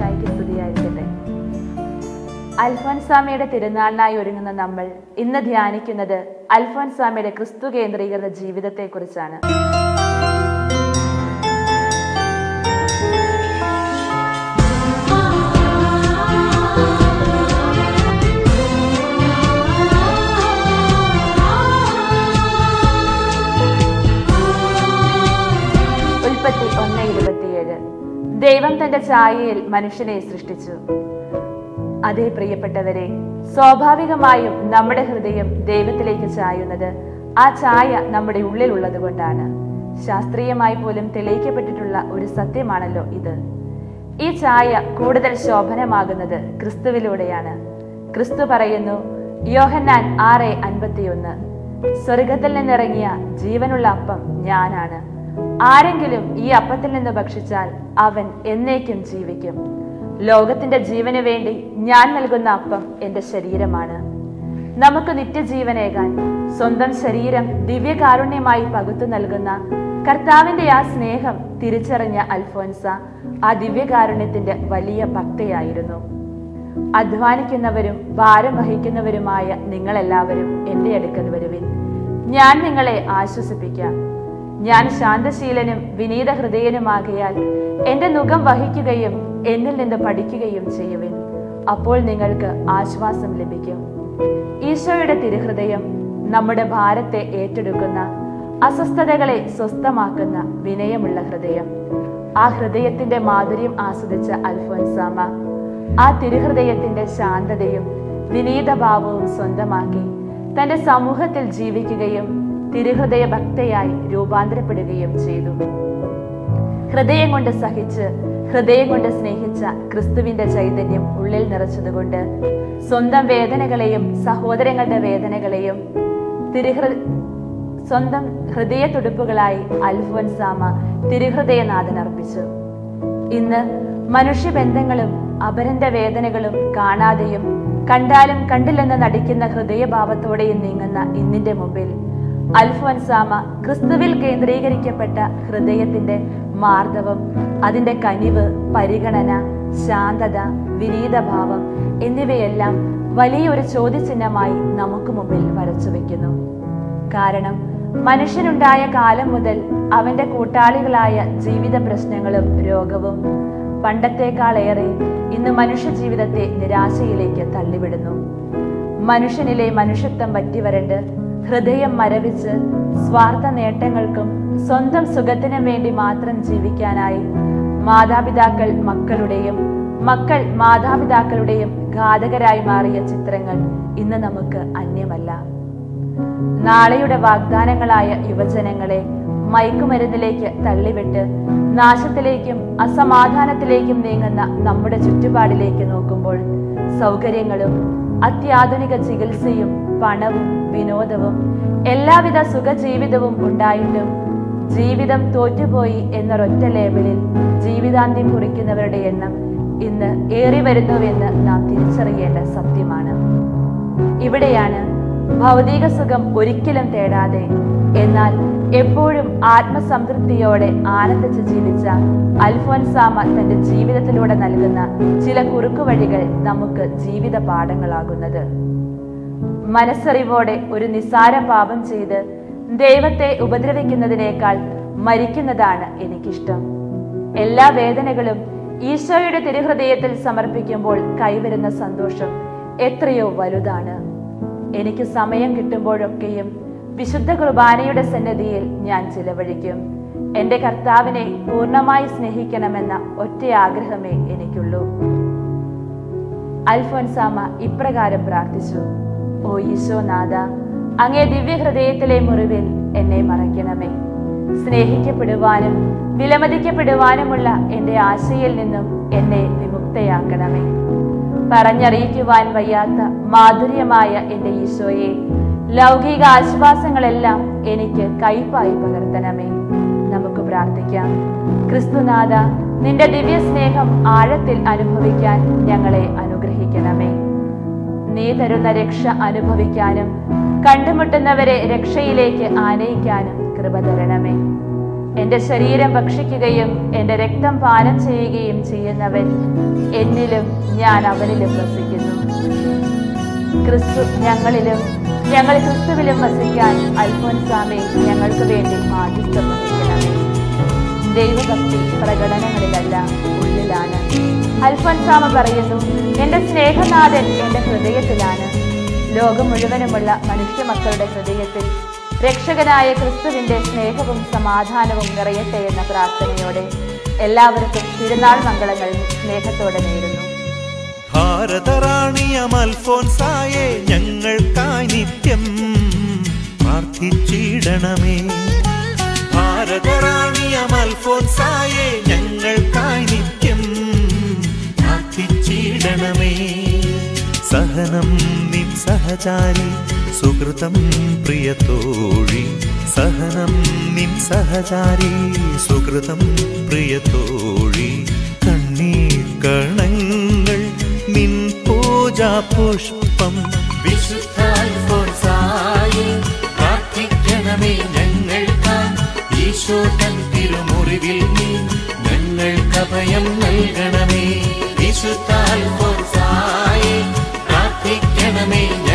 ഈശോമിശിഹായിക്ക് സ്തുതിയായിരിക്കട്ടെ അൽഫോൻസാമയുടെ തിരുനാളിനായി ഒരുങ്ങുന്ന നമ്മൾ ഇന്ന് ധ്യാനിക്കുന്നത് അൽഫോൻസാമയുടെ ക്രിസ്തു കേന്ദ്രീകൃത ജീവിതത്തെക്കുറിച്ചാണ് ഉൽപ്പത്തി ഒന്ന് ഇരുപത്തിയേഴ് ദൈവം തന്റെ ഛായയിൽ മനുഷ്യനെ സൃഷ്ടിച്ചു അതേ പ്രിയപ്പെട്ടവരെ സ്വാഭാവികമായും നമ്മുടെ ഹൃദയം ദൈവത്തിലേക്ക് ചായുന്നത് ആ ഛായ നമ്മുടെ ഉള്ളിലുള്ളത് കൊണ്ടാണ് ശാസ്ത്രീയമായി പോലും തെളിയിക്കപ്പെട്ടിട്ടുള്ള ഒരു സത്യമാണല്ലോ ഇത് ഈ ഛായ കൂടുതൽ ശോഭനമാകുന്നത് ക്രിസ്തുവിലൂടെയാണ് ക്രിസ്തു പറയുന്നു യോഹന്നാൻ ആറ് അൻപത്തിയൊന്ന് സ്വർഗത്തിൽ നിന്നിറങ്ങിയ ജീവനുള്ള അപ്പം ഞാനാണ് ആരെങ്കിലും ഈ അപ്പത്തിൽ നിന്ന് ഭക്ഷിച്ചാൽ അവൻ എന്നേക്കും ജീവിക്കും ലോകത്തിന്റെ ജീവന് വേണ്ടി ഞാൻ നൽകുന്ന അപ്പം എന്റെ ശരീരമാണ് നമുക്ക് നിത്യജീവനേകാൻ സ്വന്തം ശരീരം ദിവ്യകാരുണ്യമായി പകുത്തു നൽകുന്ന കർത്താവിന്റെ ആ സ്നേഹം തിരിച്ചറിഞ്ഞ അൽഫോൻസ ആ ദിവ്യകാരുണ്യത്തിന്റെ വലിയ ഭക്തയായിരുന്നു അധ്വാനിക്കുന്നവരും ഭാരം വഹിക്കുന്നവരുമായ നിങ്ങളെല്ലാവരും എന്റെ അടുക്കൽ വരുവിൻ ഞാൻ നിങ്ങളെ ആശ്വസിപ്പിക്കാം ഞാൻ ശാന്തശീലനും വിനീത ഹൃദയനുമാകിയാൽ എന്റെ മുഖം വഹിക്കുകയും എന്നിൽ നിന്ന് പഠിക്കുകയും ചെയ്യുവിൻ അപ്പോൾ നിങ്ങൾക്ക് ആശ്വാസം ലഭിക്കും ഈശോയുടെ തിരുഹൃദയം നമ്മുടെ ഭാരത്തെ ഏറ്റെടുക്കുന്ന അസ്വസ്ഥതകളെ സ്വസ്ഥമാക്കുന്ന വിനയമുള്ള ഹൃദയം ആ ഹൃദയത്തിന്റെ മാധുര്യം ആസ്വദിച്ച അൽഫോൻസാമ ആ തിരുഹൃദയത്തിന്റെ ശാന്തതയും വിനീതഭാവവും സ്വന്തമാക്കി തന്റെ സമൂഹത്തിൽ ജീവിക്കുകയും തിരുഹൃദയ ഭക്തയായി രൂപാന്തരപ്പെടുകയും ചെയ്തു ഹൃദയം കൊണ്ട് സഹിച്ച് ഹൃദയം കൊണ്ട് സ്നേഹിച്ച ക്രിസ്തുവിന്റെ ചൈതന്യം ഉള്ളിൽ നിറച്ചതുകൊണ്ട് സ്വന്തം വേദനകളെയും സഹോദരങ്ങളുടെ വേദനകളെയും തിരുഹൃ സ്വന്തം ഹൃദയ തുടുപ്പുകളായി അൽഫോൻസാമ തിരുഹൃദയനാഥൻ അർപ്പിച്ചു ഇന്ന് മനുഷ്യബന്ധങ്ങളും അപരന്റെ വേദനകളും കാണാതെയും കണ്ടാലും കണ്ടില്ലെന്ന് നടിക്കുന്ന ഹൃദയഭാവത്തോടെയും നീങ്ങുന്ന ഇന്നിന്റെ മുമ്പിൽ അൽഫോൻസാമ ക്രിസ്തുവിൽ കേന്ദ്രീകരിക്കപ്പെട്ട ഹൃദയത്തിന്റെ മാർദ്ദവം അതിന്റെ കനിവ് പരിഗണന ശാന്തത വിനീതഭാവം എന്നിവയെല്ലാം വലിയൊരു ചോദ്യചിഹ്നമായി നമുക്ക് മുമ്പിൽ വരച്ചു വെക്കുന്നു കാരണം മനുഷ്യനുണ്ടായ കാലം മുതൽ അവന്റെ കൂട്ടാളികളായ ജീവിത പ്രശ്നങ്ങളും രോഗവും പണ്ടത്തേക്കാളേറെ ഇന്ന് മനുഷ്യ ജീവിതത്തെ നിരാശയിലേക്ക് തള്ളിവിടുന്നു മനുഷ്യനിലെ മനുഷ്യത്വം പറ്റിവരണ്ട് ഹൃദയം മരവിച്ച് സ്വാർത്ഥ നേട്ടങ്ങൾക്കും സ്വന്തം സുഖത്തിനും വേണ്ടി മാത്രം ജീവിക്കാനായി മാതാപിതാക്കൾ മക്കളുടെയും മക്കൾ മാതാപിതാക്കളുടെയും ഘാതകരായി മാറിയ ചിത്രങ്ങൾ ഇന്ന് നമുക്ക് അന്യമല്ല നാളെയുടെ വാഗ്ദാനങ്ങളായ യുവജനങ്ങളെ മയക്കുമരുന്നിലേക്ക് തള്ളിവിട്ട് നാശത്തിലേക്കും അസമാധാനത്തിലേക്കും നീങ്ങുന്ന നമ്മുടെ ചുറ്റുപാടിലേക്ക് നോക്കുമ്പോൾ സൗകര്യങ്ങളും അത്യാധുനിക ചികിത്സയും പണവും വിനോദവും എല്ലാവിധ സുഖജീവിതവും ഉണ്ടായിട്ടും ജീവിതം തോറ്റുപോയി എന്നൊരൊറ്റ ലേബലിൽ ജീവിതാന്ത്യം കുറിക്കുന്നവരുടെ എണ്ണം ഇന്ന് ഏറി വരുന്നുവെന്ന് നാം തിരിച്ചറിയേണ്ട സത്യമാണ് ഇവിടെയാണ് ഭൗതിക സുഖം ഒരിക്കലും തേടാതെ എന്നാൽ എപ്പോഴും ആത്മസംതൃപ്തിയോടെ ആനന്ദിച്ച് ജീവിച്ച അൽഫോൻസാമ തന്റെ ജീവിതത്തിലൂടെ നൽകുന്ന ചില കുറുക്കുവഴികൾ നമുക്ക് ജീവിത പാഠങ്ങളാകുന്നത് മനസ്സറിവോടെ ഒരു നിസ്സാര പാപം ചെയ്ത് ദൈവത്തെ ഉപദ്രവിക്കുന്നതിനേക്കാൾ മരിക്കുന്നതാണ് എനിക്കിഷ്ടം എല്ലാ വേദനകളും ഈശോയുടെ തിരുഹൃദയത്തിൽ സമർപ്പിക്കുമ്പോൾ കൈവരുന്ന സന്തോഷം എത്രയോ വലുതാണ് എനിക്ക് സമയം കിട്ടുമ്പോഴൊക്കെയും വിശുദ്ധ കുർബാനയുടെ സന്നദ്ധിയിൽ ഞാൻ ചിലവഴിക്കും എന്റെ കർത്താവിനെ പൂർണ്ണമായി സ്നേഹിക്കണമെന്ന ഒറ്റ ആഗ്രഹമേ എനിക്കുള്ളൂ അൽഫോൻസാമ ഇപ്രകാരം പ്രാർത്ഥിച്ചു ഓ ഈശോനാഥ അങ്ങേ ദിവ്യഹൃദയത്തിലെ മുറിവിൽ എന്നെ മറയ്ക്കണമേ സ്നേഹിക്കപ്പെടുവാനും വിലമതിക്കപ്പെടുവാനുമുള്ള എന്റെ ആശയിൽ നിന്നും എന്നെ വിമുക്തയാക്കണമേ പറഞ്ഞറിയിക്കുവാൻ വയ്യാത്ത മാധുര്യമായ എന്റെ ഈശോയെ ലൗകിക ആശ്വാസങ്ങളെല്ലാം എനിക്ക് കൈപ്പായി പകർത്തണമേ നമുക്ക് പ്രാർത്ഥിക്കാം ക്രിസ്തുനാഥ നിന്റെ ദിവ്യ സ്നേഹം ആഴത്തിൽ അനുഭവിക്കാൻ ഞങ്ങളെ അനുഗ്രഹിക്കണമേ നീ തരുന്ന രക്ഷ അനുഭവിക്കാനും കണ്ടുമുട്ടുന്നവരെ രക്ഷയിലേക്ക് ആനയിക്കാനും കൃപ തരണമേ എന്റെ ശരീരം ഭക്ഷിക്കുകയും എന്റെ രക്തം പാനം ചെയ്യുകയും ചെയ്യുന്നവൻ എന്നിലും ഞാൻ അവനിലും വസിക്കുന്നു ക്രിസ്തു ഞങ്ങളിലും ഞങ്ങൾ ക്രിസ്തുവിലും വസിക്കാൻ അൽഫോൻസാമെ ഞങ്ങൾക്ക് വേണ്ടി മാധ്യസ്ഥം വഹിക്കണമേ ദൈവഭക്തി പ്രകടനങ്ങളിലല്ല ഉള്ളിലാണ് അൽഫോൻസാമ പറയുന്നു എന്റെ സ്നേഹനാഥൻ എന്റെ ഹൃദയത്തിലാണ് ലോകം മുഴുവനുമുള്ള മനുഷ്യ മക്കളുടെ ഹൃദയത്തിൽ രക്ഷകനായ ക്രിസ്തുവിന്റെ സ്നേഹവും സമാധാനവും നിറയട്ടെ എന്ന പ്രാർത്ഥനയോടെ എല്ലാവർക്കും തിരുനാൾ മംഗളങ്ങൾ സ്നേഹത്തോടെ നേരുന്നു ഭാരതറാണിയം അൽഫോൻസായെ ഞങ്ങൾക്കായി നിത്യം പ്രാർത്ഥിച്ചിടണമേ ഭാരതറാണിയം അൽഫോൻസായെ ഞങ്ങൾക്കായി നിത്യം പ്രാർത്ഥിച്ചിടണമേ സഹനം നിൻ സഹചാരി സുഹൃതം പ്രിയത്തോഴി സഹനം നിൻ സഹചാരി സുഹൃതം പ്രിയത്തോഴി കണ്ണീർ കണങ്ങൾ നിൻ പൂജാ പുഷ്പം വിശുദ്ധ അൽഫോൻസായി പ്രാർത്ഥിക്കണമേ ഞങ്ങൾക്കായി ഈശോ തൻ തിരുമുറിവിൽ നീ ഞങ്ങൾക്ക് അഭയം നൽകണമേ വിശുദ്ധ അൽഫോൻസായി പ്രാർത്ഥിക്കണമേ